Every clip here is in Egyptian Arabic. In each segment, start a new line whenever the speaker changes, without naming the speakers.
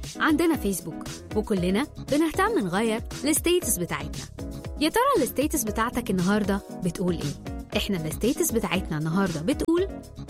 عندنا فيسبوك وكلنا بنهتم نغير الستيتس بتاعتنا يا ترى الستيتس بتاعتك النهارده بتقول ايه احنا الستيتس بتاعتنا النهارده بتقول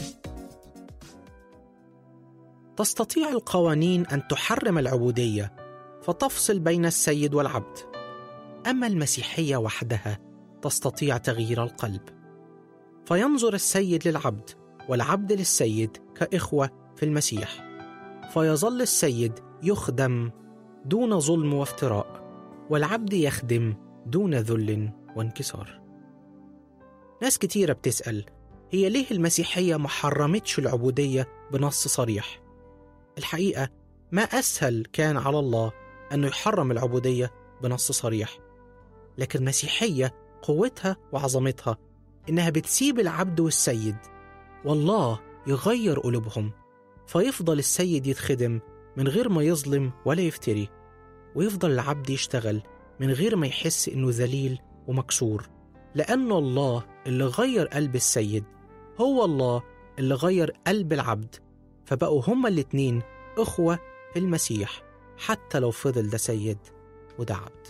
تستطيع القوانين ان تحرم العبوديه فتفصل بين السيد والعبد اما المسيحيه وحدها تستطيع تغيير القلب فينظر السيد للعبد والعبد للسيد كاخوه في المسيح فيظل السيد يخدم دون ظلم وافتراء والعبد يخدم دون ذل وانكسار ناس كتيرة بتسأل هي ليه المسيحية ما حرمتش العبودية بنص صريح الحقيقة ما أسهل كان على الله أنه يحرم العبودية بنص صريح لكن المسيحية قوتها وعظمتها إنها بتسيب العبد والسيد والله يغير قلوبهم فيفضل السيد يتخدم من غير ما يظلم ولا يفتري ويفضل العبد يشتغل من غير ما يحس إنه ذليل ومكسور لأن الله اللي غير قلب السيد هو الله اللي غير قلب العبد فبقوا هما الاتنين أخوة في المسيح حتى لو فضل ده سيد وده عبد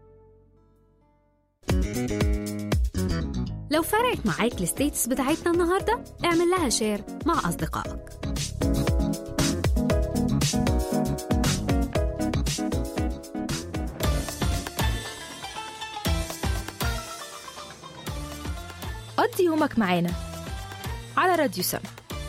لو فرقت معاك الستيتس بتاعتنا النهارده اعمل لها شير مع أصدقائك
قضي يومك معانا على راديو سم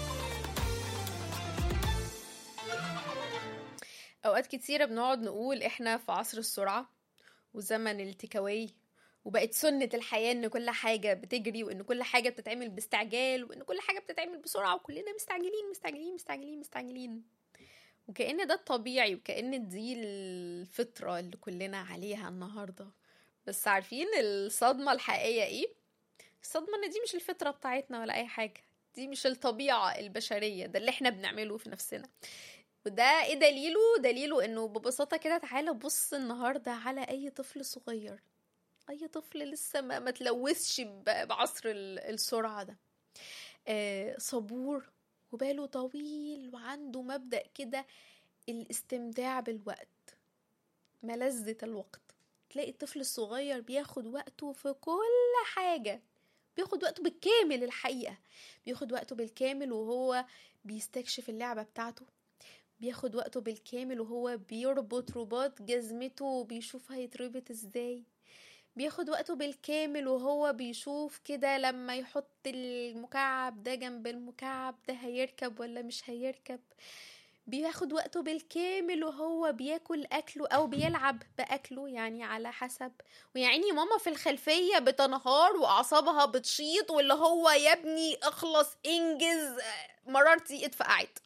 اوقات كتيره بنقعد نقول احنا في عصر السرعه وزمن التكاوي وبقت سنة الحياة إن كل حاجة بتجري وإن كل حاجة بتتعمل باستعجال وإن كل حاجة بتتعمل بسرعة وكلنا مستعجلين مستعجلين مستعجلين مستعجلين وكأن ده الطبيعي وكأن دي الفطرة اللي كلنا عليها النهاردة بس عارفين الصدمة الحقيقية إيه؟ الصدمة إن دي مش الفطرة بتاعتنا ولا أي حاجة دي مش الطبيعة البشرية ده اللي احنا بنعمله في نفسنا وده ايه دليله دليله انه ببساطة كده تعالى بص النهاردة على اي طفل صغير اي طفل لسه ما, ما تلوثش ب- بعصر ال- السرعة ده آه صبور وباله طويل وعنده مبدأ كده الاستمتاع بالوقت ملذة الوقت تلاقي الطفل الصغير بياخد وقته في كل حاجة بياخد وقته بالكامل الحقيقة بياخد وقته بالكامل وهو بيستكشف اللعبة بتاعته بياخد وقته بالكامل وهو بيربط رباط جزمته وبيشوف هيتربط ازاي بياخد وقته بالكامل وهو بيشوف كده لما يحط المكعب ده جنب المكعب ده هيركب ولا مش هيركب بياخد وقته بالكامل وهو بياكل اكله او بيلعب باكله يعني على حسب ويعني ماما في الخلفيه بتنهار واعصابها بتشيط واللي هو يا ابني اخلص انجز مرارتي اتفقعت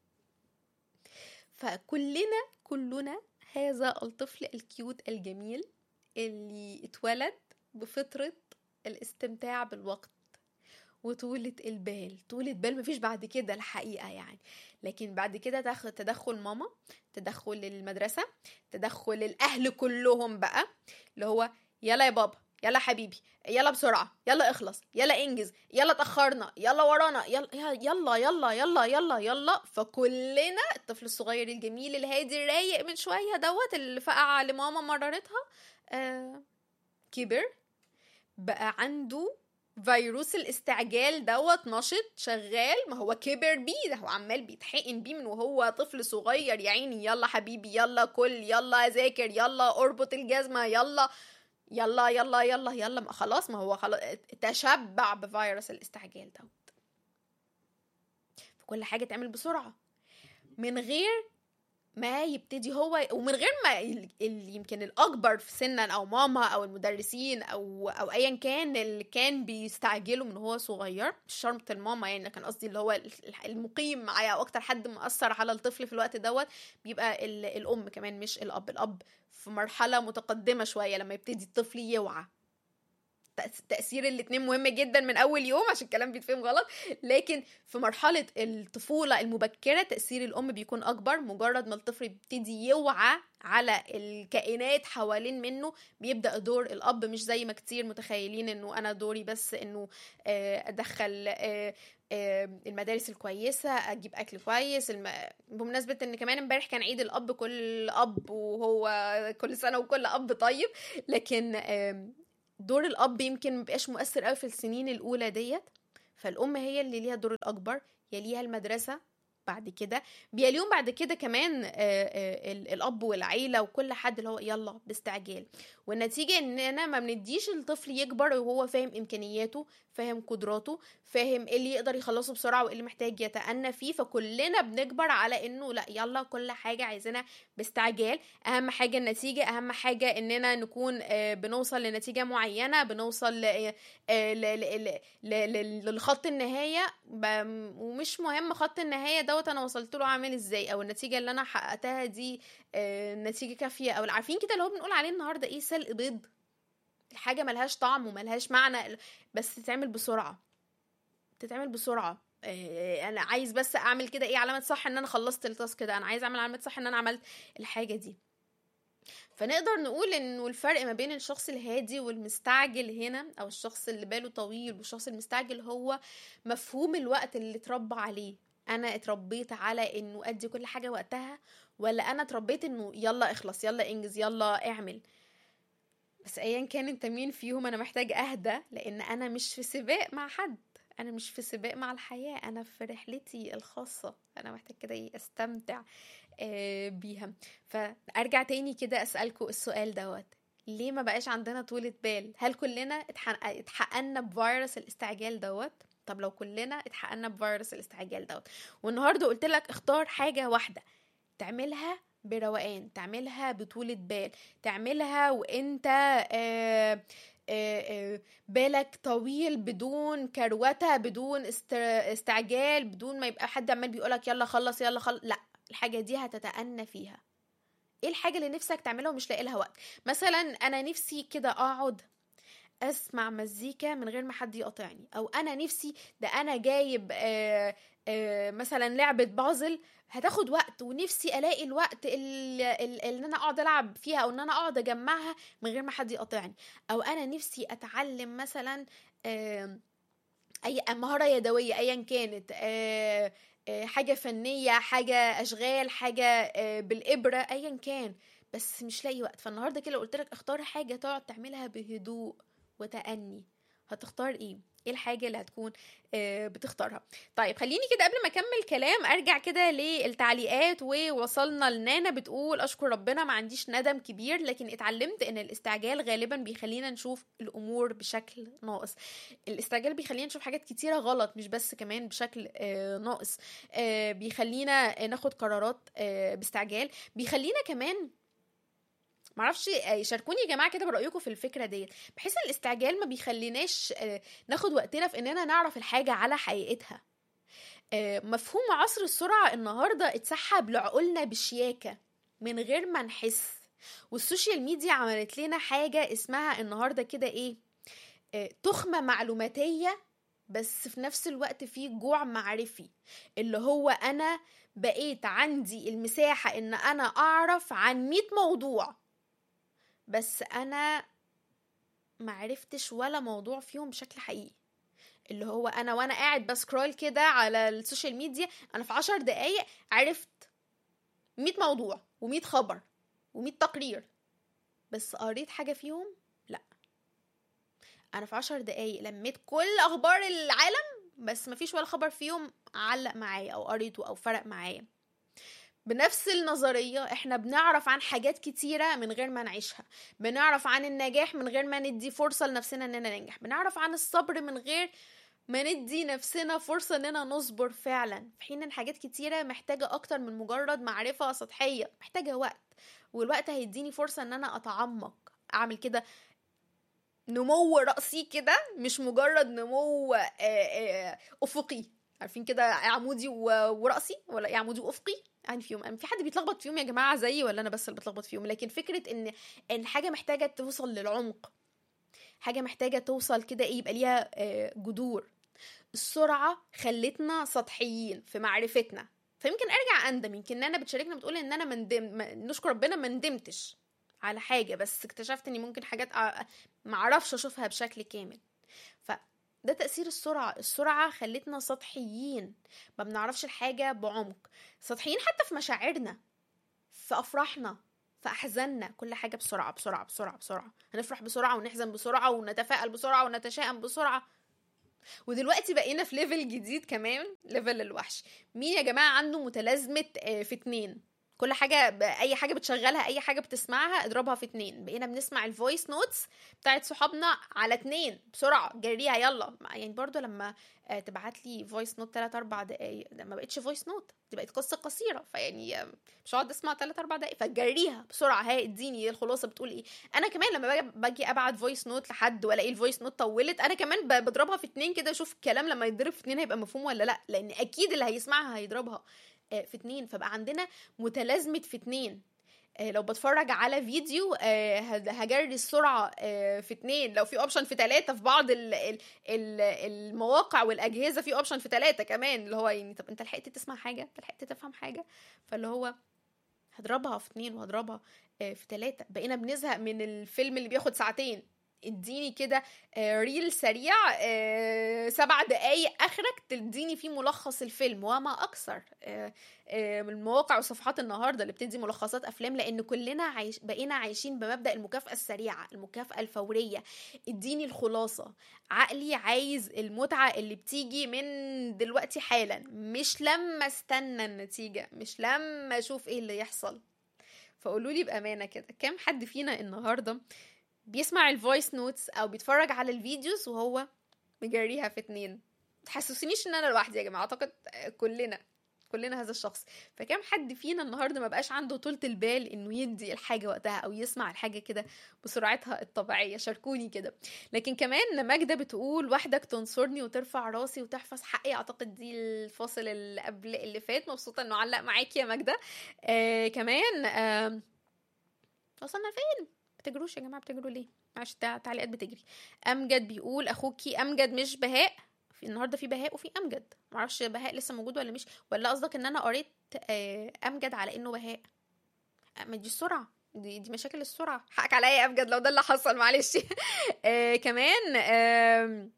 فكلنا كلنا هذا الطفل الكيوت الجميل اللي اتولد بفطرة الاستمتاع بالوقت وطولة البال طولة بال مفيش بعد كده الحقيقة يعني لكن بعد كده تاخد تدخل ماما تدخل المدرسة تدخل الأهل كلهم بقى اللي هو يلا يا بابا يلا حبيبي يلا بسرعة يلا اخلص يلا انجز يلا اتأخرنا يلا ورانا يلا يلا يلا يلا يلا يلا فكلنا الطفل الصغير الجميل الهادي الرايق من شوية دوت اللي فقع لماما مررتها آه كبر بقى عنده فيروس الاستعجال دوت نشط شغال ما هو كبر بيه ده هو عمال بيتحقن بيه من وهو طفل صغير يا عيني يلا حبيبي يلا كل يلا ذاكر يلا اربط الجزمة يلا يلا يلا يلا يلا ما خلاص ما هو خلاص تشبع بفيروس الاستعجال دوت فكل حاجة تعمل بسرعة من غير ما يبتدي هو ومن غير ما ال- اللي يمكن الاكبر في سنا او ماما او المدرسين او او ايا كان اللي كان بيستعجلوا من هو صغير مش شرط الماما يعني كان قصدي اللي هو ال- المقيم معايا او اكتر حد مأثر على الطفل في الوقت دوت بيبقى ال- الام كمان مش الاب الاب في مرحله متقدمه شويه لما يبتدي الطفل يوعى تأس- تاثير الاتنين مهم جدا من اول يوم عشان الكلام بيتفهم غلط لكن في مرحله الطفوله المبكره تاثير الام بيكون اكبر مجرد ما الطفل بيبتدي يوعى على الكائنات حوالين منه بيبدا دور الاب مش زي ما كتير متخيلين انه انا دوري بس انه آه، ادخل آه، آه، المدارس الكويسه اجيب اكل كويس الم... بمناسبه ان كمان امبارح كان عيد الاب كل اب وهو كل سنه وكل اب طيب لكن آم، دور الاب يمكن مبقاش مؤثر قوي في السنين الاولى ديت فالام هي اللي ليها الدور الاكبر يليها المدرسه بعد كده بيليهم بعد كده كمان آه، آه، ال- الاب والعيله وكل حد اللي هو يلا باستعجال والنتيجه اننا ما بنديش الطفل يكبر وهو فاهم امكانياته فاهم قدراته فاهم ايه اللي يقدر يخلصه بسرعه وايه اللي محتاج يتأنى فيه فكلنا بنكبر على انه لا يلا كل حاجه عايزينها باستعجال اهم حاجه النتيجه اهم حاجه اننا نكون آه، بنوصل لنتيجه معينه بنوصل ل- آه، ل- ل- ل- ل- ل- للخط النهايه ب- ومش مهم خط النهايه دوت انا وصلت له عامل ازاي او النتيجه اللي انا حققتها دي آه، نتيجه كافيه او عارفين كده اللي هو بنقول عليه النهارده ايه سلق بيض الحاجه ملهاش طعم وملهاش معنى بس تتعمل بسرعه تتعمل بسرعه آه، انا عايز بس اعمل كده ايه علامه صح ان انا خلصت التاسك ده انا عايز اعمل علامه صح ان انا عملت الحاجه دي فنقدر نقول انه الفرق ما بين الشخص الهادي والمستعجل هنا او الشخص اللي باله طويل والشخص المستعجل هو مفهوم الوقت اللي اتربى عليه انا اتربيت على انه ادي كل حاجه وقتها ولا انا اتربيت انه يلا اخلص يلا انجز يلا اعمل بس ايا كان انت مين فيهم انا محتاج اهدى لان انا مش في سباق مع حد انا مش في سباق مع الحياه انا في رحلتي الخاصه انا محتاج كده إيه استمتع آه، بيها فارجع تاني كده اسالكم السؤال دوت ليه ما بقاش عندنا طولة بال هل كلنا اتحقق- اتحققنا بفيروس الاستعجال دوت طب لو كلنا اتحققنا بفيروس الاستعجال دوت والنهارده قلت لك اختار حاجه واحده تعملها بروقان تعملها بطولة بال تعملها وانت آه آه، آه، بالك طويل بدون كروته بدون است- استعجال بدون ما يبقى حد عمال بيقولك يلا خلص يلا خلص لا الحاجه دي هتتأنى فيها ايه الحاجه اللي نفسك تعملها ومش لاقي لها وقت مثلا انا نفسي كده اقعد اسمع مزيكا من غير ما حد يقاطعني او انا نفسي ده انا جايب آه آه مثلا لعبه بازل هتاخد وقت ونفسي الاقي الوقت اللي, اللي انا اقعد العب فيها او ان انا اقعد اجمعها من غير ما حد يقاطعني او انا نفسي اتعلم مثلا آه اي مهاره يدويه ايا كانت آه آه، حاجه فنيه حاجه اشغال حاجه آه، بالابره ايا كان بس مش لاقي وقت فالنهارده كده قلت لك اختار حاجه تقعد تعملها بهدوء وتأني هتختار ايه ايه الحاجه اللي هتكون آه، بتختارها طيب خليني كده قبل ما اكمل كلام ارجع كده للتعليقات ووصلنا لنانا بتقول اشكر ربنا ما عنديش ندم كبير لكن اتعلمت ان الاستعجال غالبا بيخلينا نشوف الامور بشكل ناقص الاستعجال بيخلينا نشوف حاجات كتيره غلط مش بس كمان بشكل آه، ناقص آه، بيخلينا ناخد قرارات آه، باستعجال بيخلينا كمان معرفش آه، شاركوني يا جماعه كده برايكم في الفكره ديت بحيث الاستعجال ما بيخليناش آه، ناخد وقتنا في اننا نعرف الحاجه على حقيقتها آه، مفهوم عصر السرعه النهارده اتسحب لعقولنا بشياكه من غير ما نحس والسوشيال ميديا عملت لنا حاجه اسمها النهارده كده ايه آه، تخمه معلوماتيه بس في نفس الوقت في جوع معرفي اللي هو انا بقيت عندي المساحه ان انا اعرف عن 100 موضوع بس انا معرفتش ولا موضوع فيهم بشكل حقيقي اللي هو انا وانا قاعد بسكرول كده على السوشيال ميديا انا في عشر دقايق عرفت 100 موضوع و100 خبر و100 تقرير بس قريت حاجة فيهم لا انا في عشر دقايق لميت كل اخبار العالم بس مفيش ولا خبر فيهم علق معايا او قريته او فرق معايا بنفس النظرية احنا بنعرف عن حاجات كتيرة من غير ما نعيشها بنعرف عن النجاح من غير ما ندي فرصة لنفسنا اننا ننجح بنعرف عن الصبر من غير ما ندي نفسنا فرصة اننا نصبر فعلا في حين ان حاجات كتيرة محتاجة اكتر من مجرد معرفة سطحية محتاجة وقت والوقت هيديني فرصة ان انا اتعمق اعمل كده نمو رأسي كده مش مجرد نمو آه، آه، افقي عارفين كده عمودي و- ورأسي ولا ايه عمودي وافقي يعني فيهم في حد بيتلخبط فيهم يا جماعه زيي ولا انا بس اللي بتلخبط فيهم لكن فكره ان ان حاجه محتاجه توصل للعمق حاجه محتاجه توصل كده ايه يبقى ليها آه، جذور السرعه خلتنا سطحيين في معرفتنا فيمكن ارجع اندم يمكن انا بتشاركنا بتقول ان انا مندم ما- نشكر ربنا ما ندمتش على حاجه بس اكتشفت اني ممكن حاجات أ- ما اعرفش اشوفها بشكل كامل فده تاثير السرعه السرعه خلتنا سطحيين ما بنعرفش الحاجه بعمق سطحيين حتى في مشاعرنا في افراحنا في احزاننا كل حاجه بسرعه بسرعه بسرعه بسرعه هنفرح بسرعه ونحزن بسرعه ونتفائل بسرعه ونتشائم بسرعه ودلوقتي بقينا في ليفل جديد كمان ليفل الوحش مين يا جماعه عنده متلازمه آه، في اتنين كل حاجه ب- اي حاجه بتشغلها اي حاجه بتسمعها اضربها في اتنين بقينا بنسمع الفويس نوتس بتاعت صحابنا على اتنين بسرعه جريها يلا يعني برضو لما آه، تبعت لي فويس نوت 3 4 دقايق ده ما بقتش فويس نوت دي بقت قصه قصيره فيعني آه، مش هقعد اسمع 3 4 دقايق فجريها بسرعه ها اديني الخلاصه بتقول ايه انا كمان لما باجي باجي ابعت فويس نوت لحد والاقي الفويس نوت طولت انا كمان ب- بضربها في اتنين كده اشوف الكلام لما يتضرب في اتنين هيبقى مفهوم ولا لا لان اكيد اللي هيسمعها هيضربها آه، في اتنين فبقى عندنا متلازمه في اتنين آه، لو بتفرج على فيديو آه، هد- هجري السرعه آه، في اتنين لو في اوبشن في تلاتة في بعض ال ال ال المواقع والاجهزه في اوبشن في تلاتة كمان اللي هو يعني طب انت لحقت تسمع حاجه انت لحقت تفهم حاجه فاللي هو هضربها في اتنين وهضربها آه، في تلاتة بقينا بنزهق من الفيلم اللي بياخد ساعتين اديني كده آه، ريل سريع آه، سبع دقايق اخرك تديني فيه ملخص الفيلم وما اكثر آه، آه، من المواقع وصفحات النهارده اللي بتدي ملخصات افلام لان كلنا عايش بقينا عايشين بمبدا المكافاه السريعه المكافاه الفوريه اديني الخلاصه عقلي عايز المتعه اللي بتيجي من دلوقتي حالا مش لما استنى النتيجه مش لما اشوف ايه اللي يحصل فقولوا لي بامانه كده كام حد فينا النهارده بيسمع الفويس نوتس او بيتفرج على الفيديوز وهو مجريها في اتنين تحسسونيش ان انا لوحدي يا جماعه اعتقد كلنا كلنا هذا الشخص فكم حد فينا النهارده ما بقاش عنده طولة البال انه يدي الحاجه وقتها او يسمع الحاجه كده بسرعتها الطبيعيه شاركوني كده لكن كمان ماجدة بتقول وحدك تنصرني وترفع راسي وتحفظ حقي اعتقد دي الفاصل اللي قبل اللي فات مبسوطه انه علق معاكي يا ماجدة آه كمان آه وصلنا فين بتجروش يا جماعه بتجروا ليه معلش التع- التعليقات بتجري امجد بيقول اخوكي امجد مش بهاء في النهارده في بهاء وفي امجد معرفش بهاء لسه موجود ولا مش ولا قصدك ان انا قريت آه، امجد على انه بهاء آه، ما دي السرعه دي, دي مشاكل السرعه حقك عليا يا امجد لو ده اللي حصل معلش آه كمان آم،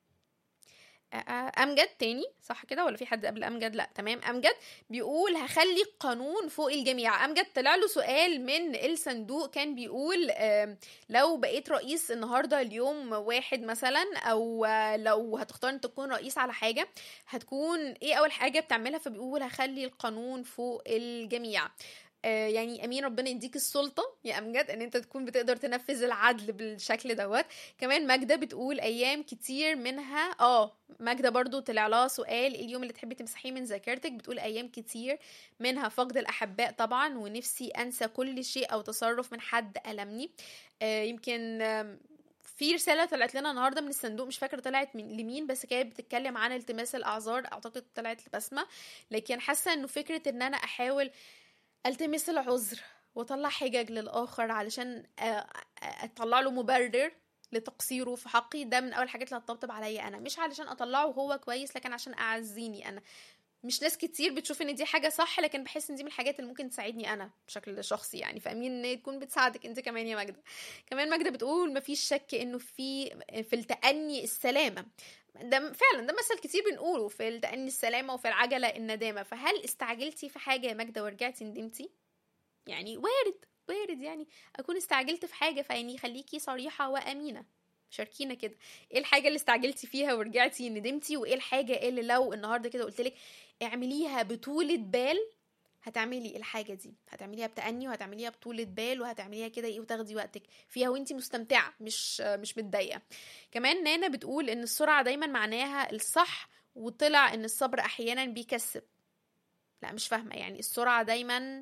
آه، آه، امجد تاني صح كده ولا في حد قبل امجد لا تمام امجد بيقول هخلي قانون فوق الجميع امجد طلع له سؤال من الصندوق كان بيقول آم، لو بقيت رئيس النهارده اليوم واحد مثلا او آه، لو هتختار انت تكون رئيس على حاجه هتكون ايه اول حاجه بتعملها فبيقول هخلي القانون فوق الجميع آه، يعني امين ربنا يديك السلطه يا امجد ان انت تكون بتقدر تنفذ العدل بالشكل دوت كمان ماجده بتقول ايام كتير منها اه ماجده برضو طلع لها سؤال اليوم اللي تحبي تمسحيه من ذاكرتك بتقول ايام كتير منها فقد الاحباء طبعا ونفسي انسى كل شيء او تصرف من حد المني آه يمكن آم، في رساله طلعت لنا النهارده من الصندوق مش فاكره طلعت من لمين بس كانت بتتكلم عن التماس الاعذار اعتقد طلعت لبسمه لكن حاسه انه فكره ان انا احاول التمس العذر واطلع حجج للاخر علشان آه، آه، اطلع له مبرر لتقصيره في حقي ده من اول الحاجات اللي هتطبطب عليا انا مش علشان اطلعه هو كويس لكن عشان اعزيني انا مش ناس كتير بتشوف ان دي حاجه صح لكن بحس ان دي من الحاجات اللي ممكن تساعدني انا بشكل شخصي يعني فامين ان تكون بتساعدك انت كمان يا ماجده كمان ماجده بتقول مفيش شك انه في في التأني السلامه ده فعلا ده مثل كتير بنقوله في التأني السلامه وفي العجله الندامه فهل استعجلتي في حاجه يا ماجده ورجعتي ندمتي يعني وارد وارد يعني اكون استعجلت في حاجه فيعني خليكي صريحه وامينه شاركينا كده ايه الحاجه اللي استعجلتي فيها ورجعتي ندمتي وايه الحاجه اللي لو النهارده كده قلت لك اعمليها بطولة بال هتعملي الحاجه دي هتعمليها بتأني وهتعمليها بطولة بال وهتعمليها كده ايه وتاخدي وقتك فيها وانتي مستمتعه مش مش متضايقه كمان نانا بتقول ان السرعه دايما معناها الصح وطلع ان الصبر احيانا بيكسب لا مش فاهمه يعني السرعه دايما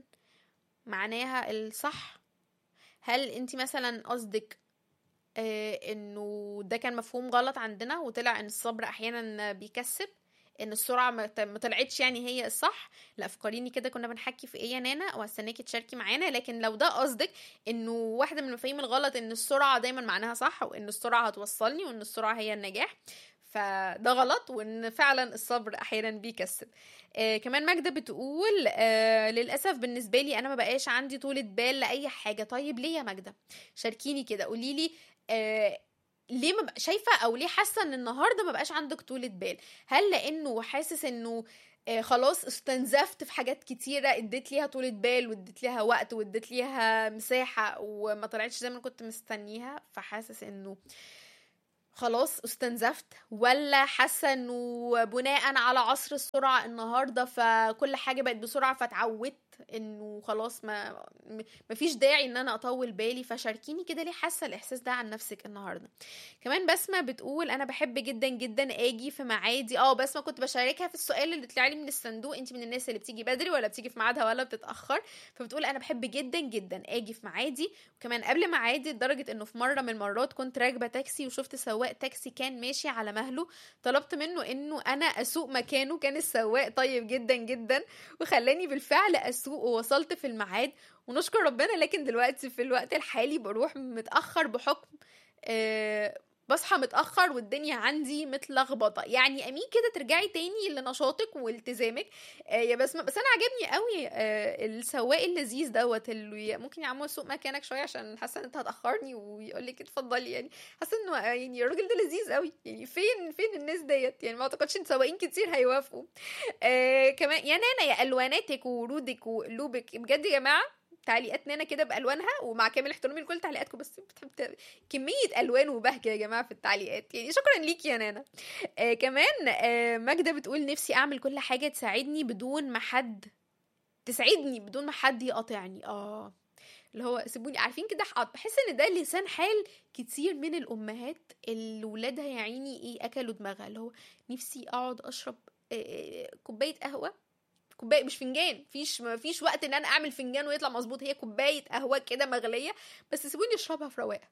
معناها الصح هل انت مثلا قصدك آه انه ده كان مفهوم غلط عندنا وطلع ان الصبر احيانا بيكسب ان السرعه ما ت- ما طلعتش يعني هي الصح لا فكريني كده كنا بنحكي في ايه يا نانا وهستناكي تشاركي معانا لكن لو ده قصدك انه واحده من المفاهيم الغلط ان السرعه دايما معناها صح وان السرعه هتوصلني وان السرعه هي النجاح فده غلط وان فعلا الصبر احيانا بيكسب آه كمان ماجدة بتقول آه للأسف بالنسبة لي أنا ما بقاش عندي طولة بال لأي حاجة طيب ليه يا ماجدة شاركيني كده قولي لي آه ليه ما بق- شايفة أو ليه حاسة إن النهاردة ما بقاش عندك طولة بال هل لأنه حاسس إنه آه خلاص استنزفت في حاجات كتيرة اديت ليها طولة بال واديت ليها وقت واديت ليها مساحة وما طلعتش زي ما كنت مستنيها فحاسس إنه خلاص استنزفت ولا حاسه انه بناء على عصر السرعه النهارده فكل حاجه بقت بسرعه فتعودت انه خلاص ما م- مفيش داعي ان انا اطول بالي فشاركيني كده ليه حاسه الاحساس ده عن نفسك النهارده كمان بسمه بتقول انا بحب جدا جدا اجي في ميعادي اه بسمه كنت بشاركها في السؤال اللي طلع لي من الصندوق انت من الناس اللي بتيجي بدري ولا بتيجي في ميعادها ولا بتتاخر فبتقول انا بحب جدا جدا اجي في ميعادي وكمان قبل ميعادي لدرجه انه في مره من المرات كنت راكبه تاكسي وشفت سواق تاكسي كان ماشي على مهله طلبت منه انه انا اسوق مكانه كان السواق طيب جدا جدا وخلاني بالفعل اسوق ووصلت في الميعاد ونشكر ربنا لكن دلوقتي في الوقت الحالي بروح متاخر بحكم آه بصحى متاخر والدنيا عندي متلخبطه يعني امين كده ترجعي تاني لنشاطك والتزامك آه يا بسمه بس انا عجبني قوي آه السواق اللذيذ دوت اللي ممكن يا عم اسوق مكانك شويه عشان حاسه ان انت هتاخرني ويقول لك اتفضلي يعني حاسه انه آه، يعني الراجل ده لذيذ قوي يعني فين فين الناس ديت يعني ما اعتقدش ان سواقين كتير هيوافقوا آه كمان يا نانا يا الواناتك وورودك وقلوبك بجد يا جماعه تعليقات نانا كده بالوانها ومع كامل احترامي لكل تعليقاتكم بس بتحب ت- كميه الوان وبهجه يا جماعه في التعليقات يعني شكرا ليكي يا نانا آه كمان آه ماجده بتقول نفسي اعمل كل حاجه تساعدني بدون ما حد تسعدني بدون ما حد يقاطعني اه اللي هو سيبوني عارفين كده ح- بحس ان ده لسان حال كتير من الامهات اللي ولادها يا عيني ايه اكلوا دماغها اللي هو نفسي اقعد اشرب آه، كوبايه قهوه كوبايه مش فنجان فيش ما فيش وقت ان انا اعمل فنجان ويطلع مظبوط هي كوبايه قهوه كده مغليه بس سيبوني اشربها في رواقه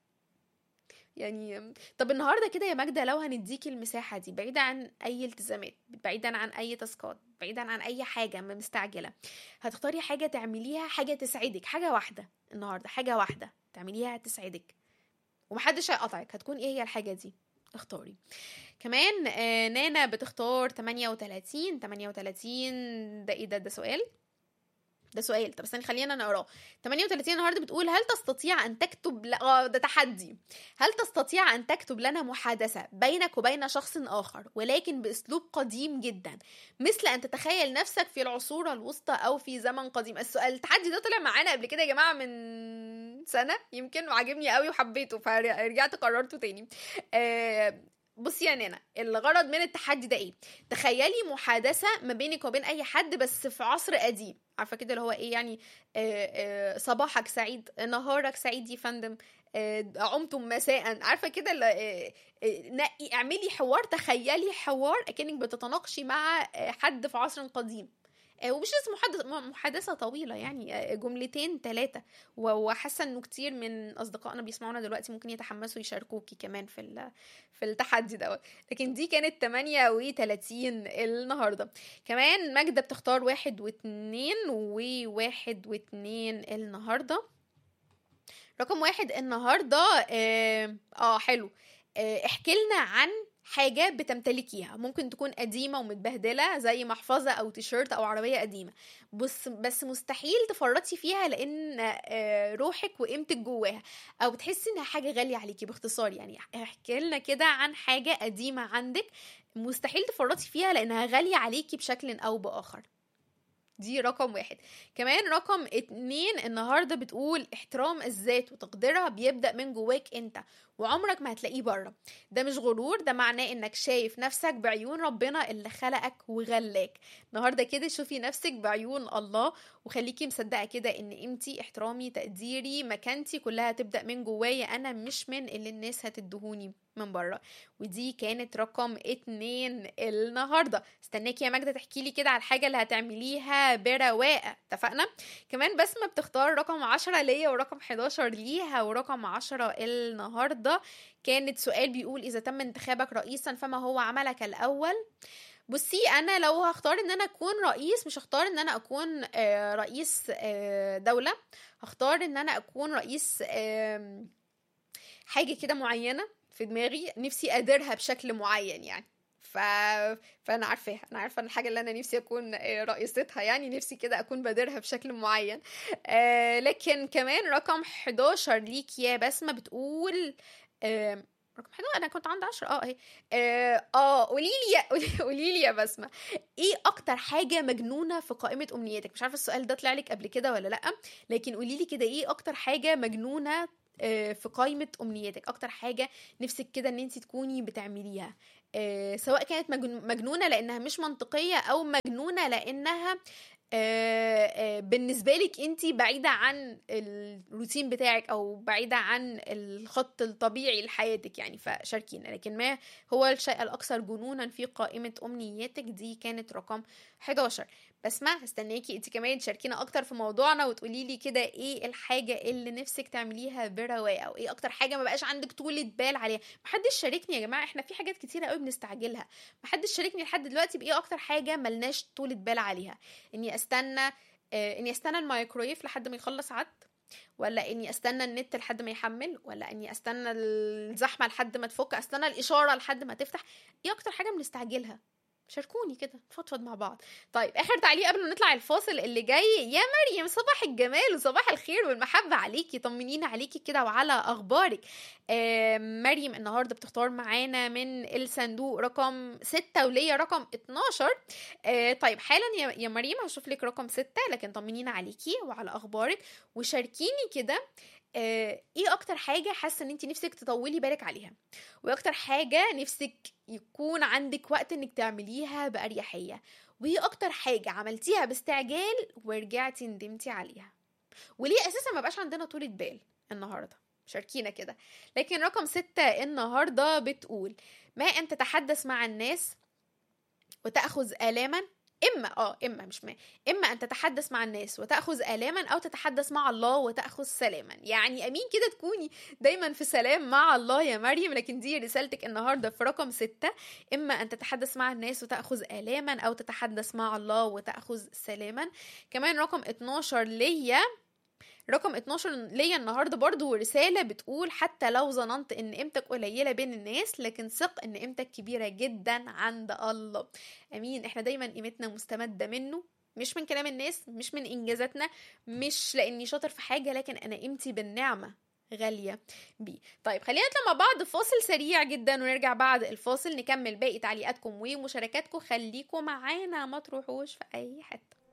يعني طب النهارده كده يا ماجده لو هنديكي المساحه دي بعيدا عن اي التزامات بعيدا عن اي تاسكات بعيدا عن اي حاجه م- مستعجله هتختاري حاجه تعمليها حاجه تسعدك حاجه واحده النهارده حاجه واحده تعمليها تسعدك ومحدش هيقطعك هتكون ايه هي الحاجه دي اختاري كمان آه نانا بتختار 38 38 ده ايه ده ده سؤال ده سؤال طب استني خلينا نقراه 38 النهارده بتقول هل تستطيع ان تكتب ل... اه ده تحدي هل تستطيع ان تكتب لنا محادثه بينك وبين شخص اخر ولكن باسلوب قديم جدا مثل ان تتخيل نفسك في العصور الوسطى او في زمن قديم السؤال التحدي ده طلع معانا قبل كده يا جماعه من سنه يمكن وعجبني قوي وحبيته فرجعت قررته تاني آه بصي يا نانا الغرض من التحدي ده ايه تخيلي محادثه ما بينك وبين اي حد بس في عصر قديم عارفه كده اللي هو ايه يعني آه آه صباحك سعيد نهارك سعيد يا فندم آه عمتم مساء عارفه كده اللي- آه آه نقي اعملي حوار تخيلي حوار اكنك بتتناقشي مع آه، حد في عصر قديم آه، ومش لازم محادثة محادثة طويلة يعني آه، جملتين ثلاثة وحاسة انه كتير من اصدقائنا بيسمعونا دلوقتي ممكن يتحمسوا يشاركوكي كمان في ال- في التحدي دوت لكن دي كانت 38 النهارده كمان ماجدة بتختار واحد واتنين وواحد واتنين النهارده رقم واحد النهارده اه, آه حلو آه احكي لنا عن حاجة بتمتلكيها ممكن تكون قديمة ومتبهدلة زي محفظة أو تيشيرت أو عربية قديمة بس بس مستحيل تفرطي فيها لأن آه، روحك وقيمتك جواها أو بتحسي إنها حاجة غالية عليكي باختصار يعني احكي لنا كده عن حاجة قديمة عندك مستحيل تفرطي فيها لأنها غالية عليكي بشكل أو بآخر دي رقم واحد كمان رقم اتنين النهاردة بتقول احترام الذات وتقديرها بيبدأ من جواك انت وعمرك ما هتلاقيه بره ده مش غرور ده معناه انك شايف نفسك بعيون ربنا اللي خلقك وغلاك النهارده كده شوفي نفسك بعيون الله وخليكي مصدقه كده ان قيمتي احترامي تقديري مكانتي كلها تبدا من جوايا انا مش من اللي الناس هتدهوني من بره ودي كانت رقم اتنين النهارده استناكي يا ماجده تحكي لي كده على الحاجه اللي هتعمليها برواقه اتفقنا كمان بسمه بتختار رقم عشرة ليا ورقم 11 ليها ورقم عشرة النهارده كانت سؤال بيقول اذا تم انتخابك رئيسا فما هو عملك الاول بصي انا لو هختار ان انا اكون رئيس مش هختار ان انا اكون آه، رئيس آه، دولة هختار ان انا اكون رئيس آم، حاجة كده معينة في دماغي نفسي اديرها بشكل معين يعني ف... فانا عارفاها انا عارفه ان الحاجه اللي انا نفسي اكون آه، رئيستها يعني نفسي كده اكون بديرها بشكل معين آه لكن كمان رقم 11 ليك يا بسمه بتقول آه رقم 11 انا كنت عندي 10 اه اهي اه آه، قولي لي يا قولي لي يا بسمه ايه اكتر حاجه مجنونه في قائمه امنياتك مش عارفه السؤال ده طلع لك قبل كده ولا لا لكن قولي لي كده ايه اكتر حاجه مجنونه آه، في قائمه امنياتك اكتر حاجه نفسك كده ان انت تكوني بتعمليها آه، سواء كانت مجن- مجنونه لانها مش منطقيه او مجنونه لانها آه، آه، بالنسبه لك انت بعيده عن الروتين بتاعك او بعيده عن الخط الطبيعي لحياتك يعني فشاركينا لكن ما هو الشيء الاكثر جنونا في قائمه امنياتك دي كانت رقم 11 بسمة هستناكي انت كمان تشاركينا اكتر في موضوعنا وتقولي لي كده ايه الحاجه اللي نفسك تعمليها برواقه او ايه اكتر حاجه ما بقاش عندك طولة بال عليها محدش شاركني يا جماعه احنا في حاجات كتيره قوي بنستعجلها محدش شاركني لحد دلوقتي بايه اكتر حاجه ملناش طولة بال عليها اني استنى آه اني استنى الميكرويف لحد ما يخلص عد ولا اني استنى النت لحد ما يحمل ولا اني استنى الزحمه لحد ما تفك استنى الاشاره لحد ما تفتح ايه اكتر حاجه بنستعجلها شاركوني كده نفضفض مع بعض طيب اخر تعليق قبل ما نطلع الفاصل اللي جاي يا مريم صباح الجمال وصباح الخير والمحبه عليكي طمنينا عليكي كده وعلى اخبارك آه مريم النهارده بتختار معانا من الصندوق رقم 6 وليا رقم 12 آه طيب حالا يا يا مريم هشوف لك رقم 6 لكن طمنينا عليكي وعلى اخبارك وشاركيني كده آه، ايه اكتر حاجه حاسه ان انت نفسك تطولي بالك عليها وايه اكتر حاجه نفسك يكون عندك وقت انك تعمليها باريحيه وايه اكتر حاجه عملتيها باستعجال ورجعتي ندمتي عليها وليه اساسا ما بقاش عندنا طولة بال النهارده شاركينا كده لكن رقم ستة النهارده بتقول ما ان تتحدث مع الناس وتأخذ آلاما إما اه إما مش ما إما أن تتحدث مع الناس وتأخذ آلاما أو تتحدث مع الله وتأخذ سلاما يعني أمين كده تكوني دايما في سلام مع الله يا مريم لكن دي رسالتك النهاردة في رقم ستة إما أن تتحدث مع الناس وتأخذ آلاما أو تتحدث مع الله وتأخذ سلاما كمان رقم 12 ليا رقم 12 ليا النهارده برضو رسالة بتقول حتى لو ظننت ان قيمتك قليلة بين الناس لكن ثق ان قيمتك كبيرة جدا عند الله امين احنا دايما قيمتنا مستمدة منه مش من كلام الناس مش من انجازاتنا مش لاني شاطر في حاجة لكن انا قيمتي بالنعمة غالية بيه طيب خلينا نطلع مع بعض فاصل سريع جدا ونرجع بعد الفاصل نكمل باقي تعليقاتكم ومشاركاتكم خليكم معانا ما تروحوش في اي حتة